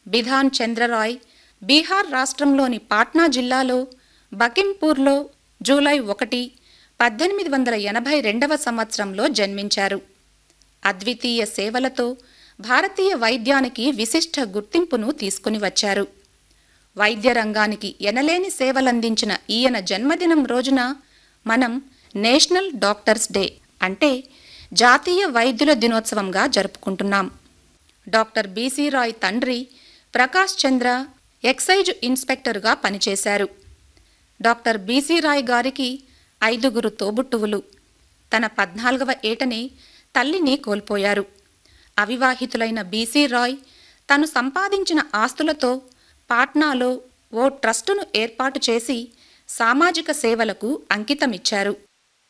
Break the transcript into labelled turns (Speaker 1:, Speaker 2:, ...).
Speaker 1: బిధాన్ చంద్రరాయ్ బీహార్ రాష్ట్రంలోని పాట్నా జిల్లాలో బకింపూర్లో జూలై ఒకటి పద్దెనిమిది వందల ఎనభై రెండవ సంవత్సరంలో జన్మించారు అద్వితీయ సేవలతో భారతీయ వైద్యానికి విశిష్ట గుర్తింపును తీసుకుని వచ్చారు వైద్య రంగానికి ఎనలేని సేవలందించిన ఈయన జన్మదినం రోజున మనం నేషనల్ డాక్టర్స్ డే అంటే జాతీయ వైద్యుల దినోత్సవంగా జరుపుకుంటున్నాం డాక్టర్ బీసీ రాయ్ తండ్రి ప్రకాష్ చంద్ర ఎక్సైజ్ ఇన్స్పెక్టర్గా పనిచేశారు డాక్టర్ బీసీ రాయ్ గారికి ఐదుగురు తోబుట్టువులు తన పద్నాలుగవ ఏటనే తల్లిని కోల్పోయారు అవివాహితులైన బీసీ రాయ్ తను సంపాదించిన ఆస్తులతో పాట్నాలో ఓ ట్రస్టును ఏర్పాటు చేసి సామాజిక సేవలకు అంకితమిచ్చారు